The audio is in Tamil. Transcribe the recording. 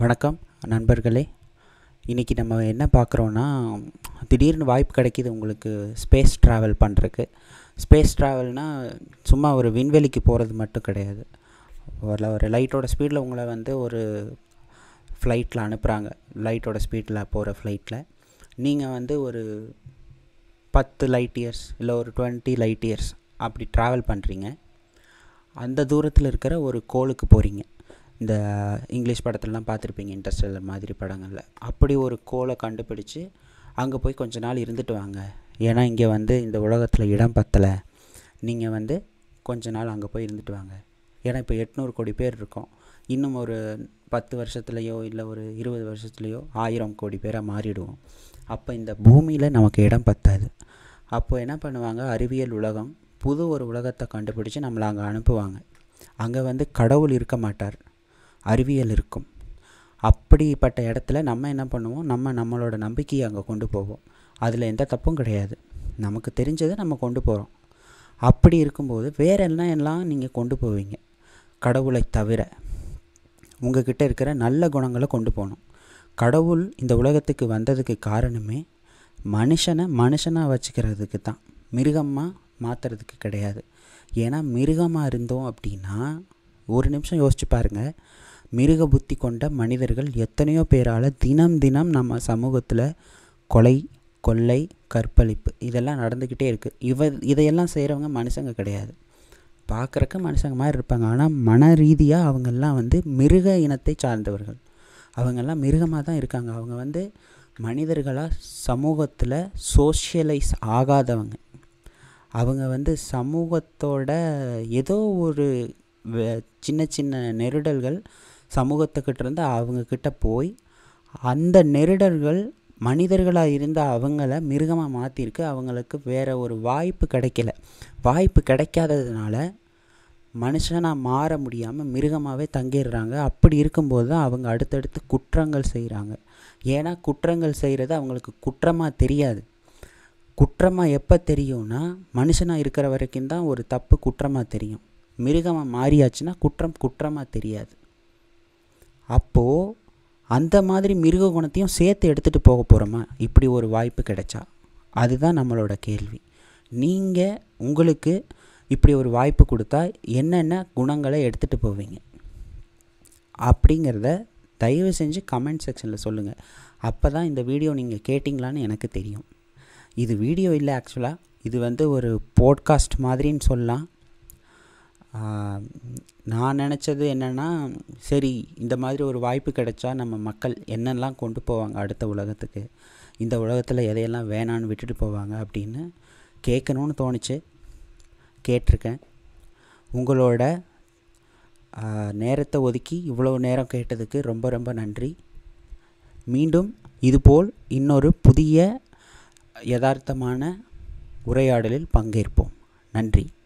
வணக்கம் நண்பர்களே இன்றைக்கி நம்ம என்ன பார்க்குறோன்னா திடீர்னு வாய்ப்பு கிடைக்கிது உங்களுக்கு ஸ்பேஸ் ட்ராவல் பண்ணுறக்கு ஸ்பேஸ் ட்ராவல்னால் சும்மா ஒரு விண்வெளிக்கு போகிறது மட்டும் கிடையாது ஒரு ஒரு லைட்டோட ஸ்பீடில் உங்களை வந்து ஒரு ஃப்ளைட்டில் அனுப்புகிறாங்க லைட்டோட ஸ்பீடில் போகிற ஃப்ளைட்டில் நீங்கள் வந்து ஒரு பத்து லைட் இயர்ஸ் இல்லை ஒரு டுவெண்ட்டி லைட் இயர்ஸ் அப்படி ட்ராவல் பண்ணுறீங்க அந்த தூரத்தில் இருக்கிற ஒரு கோளுக்கு போகிறீங்க இந்த இங்கிலீஷ் படத்துலலாம் பார்த்துருப்பீங்க இன்டர்ஸ்டெல்லர் மாதிரி படங்களில் அப்படி ஒரு கோளை கண்டுபிடிச்சி அங்கே போய் கொஞ்ச நாள் இருந்துட்டு வாங்க ஏன்னா இங்கே வந்து இந்த உலகத்தில் இடம் பத்தலை நீங்கள் வந்து கொஞ்ச நாள் அங்கே போய் இருந்துட்டு வாங்க ஏன்னா இப்போ எட்நூறு கோடி பேர் இருக்கோம் இன்னும் ஒரு பத்து வருஷத்துலேயோ இல்லை ஒரு இருபது வருஷத்துலேயோ ஆயிரம் கோடி பேராக மாறிடுவோம் அப்போ இந்த பூமியில் நமக்கு இடம் பத்தாது அப்போ என்ன பண்ணுவாங்க அறிவியல் உலகம் புது ஒரு உலகத்தை கண்டுபிடிச்சி நம்மளை அங்கே அனுப்புவாங்க அங்கே வந்து கடவுள் இருக்க மாட்டார் அறிவியல் இருக்கும் அப்படிப்பட்ட இடத்துல நம்ம என்ன பண்ணுவோம் நம்ம நம்மளோட நம்பிக்கையை அங்கே கொண்டு போவோம் அதில் எந்த தப்பும் கிடையாது நமக்கு தெரிஞ்சதை நம்ம கொண்டு போகிறோம் அப்படி இருக்கும்போது வேற என்ன எல்லாம் நீங்கள் கொண்டு போவீங்க கடவுளை தவிர உங்ககிட்ட இருக்கிற நல்ல குணங்களை கொண்டு போகணும் கடவுள் இந்த உலகத்துக்கு வந்ததுக்கு காரணமே மனுஷனை மனுஷனாக வச்சுக்கிறதுக்கு தான் மிருகமாக மாற்றுறதுக்கு கிடையாது ஏன்னா மிருகமாக இருந்தோம் அப்படின்னா ஒரு நிமிஷம் யோசிச்சு பாருங்கள் மிருக புத்தி கொண்ட மனிதர்கள் எத்தனையோ பேரால் தினம் தினம் நம்ம சமூகத்தில் கொலை கொள்ளை கற்பழிப்பு இதெல்லாம் நடந்துக்கிட்டே இருக்குது இவ இதையெல்லாம் செய்கிறவங்க மனுஷங்க கிடையாது பார்க்குறக்கு மனுஷங்க மாதிரி இருப்பாங்க ஆனால் மன ரீதியாக அவங்கெல்லாம் வந்து மிருக இனத்தை சார்ந்தவர்கள் அவங்கெல்லாம் மிருகமாக தான் இருக்காங்க அவங்க வந்து மனிதர்களாக சமூகத்தில் சோஷியலைஸ் ஆகாதவங்க அவங்க வந்து சமூகத்தோட ஏதோ ஒரு சின்ன சின்ன நெருடல்கள் சமூகத்துக்கிட்டேருந்து அவங்கக்கிட்ட போய் அந்த நெருடல்கள் மனிதர்களாக இருந்த அவங்கள மிருகமாக மாற்றிருக்கு அவங்களுக்கு வேறு ஒரு வாய்ப்பு கிடைக்கல வாய்ப்பு கிடைக்காததுனால மனுஷனாக மாற முடியாமல் மிருகமாகவே தங்கிடுறாங்க அப்படி இருக்கும்போது தான் அவங்க அடுத்தடுத்து குற்றங்கள் செய்கிறாங்க ஏன்னா குற்றங்கள் செய்கிறது அவங்களுக்கு குற்றமாக தெரியாது குற்றமாக எப்போ தெரியும்னா மனுஷனாக இருக்கிற வரைக்கும் தான் ஒரு தப்பு குற்றமாக தெரியும் மிருகமாக மாறியாச்சுன்னா குற்றம் குற்றமாக தெரியாது அப்போது அந்த மாதிரி மிருக குணத்தையும் சேர்த்து எடுத்துகிட்டு போக போகிறோமா இப்படி ஒரு வாய்ப்பு கிடைச்சா அதுதான் நம்மளோட கேள்வி நீங்கள் உங்களுக்கு இப்படி ஒரு வாய்ப்பு கொடுத்தா என்னென்ன குணங்களை எடுத்துகிட்டு போவீங்க அப்படிங்கிறத தயவு செஞ்சு கமெண்ட் செக்ஷனில் சொல்லுங்கள் அப்போ தான் இந்த வீடியோ நீங்கள் கேட்டிங்களான்னு எனக்கு தெரியும் இது வீடியோ இல்லை ஆக்சுவலாக இது வந்து ஒரு போட்காஸ்ட் மாதிரின்னு சொல்லலாம் நான் நினச்சது என்னென்னா சரி இந்த மாதிரி ஒரு வாய்ப்பு கிடைச்சா நம்ம மக்கள் என்னெல்லாம் கொண்டு போவாங்க அடுத்த உலகத்துக்கு இந்த உலகத்தில் எதையெல்லாம் வேணான்னு விட்டுட்டு போவாங்க அப்படின்னு கேட்கணுன்னு தோணுச்சு கேட்டிருக்கேன் உங்களோட நேரத்தை ஒதுக்கி இவ்வளோ நேரம் கேட்டதுக்கு ரொம்ப ரொம்ப நன்றி மீண்டும் இதுபோல் இன்னொரு புதிய யதார்த்தமான உரையாடலில் பங்கேற்போம் நன்றி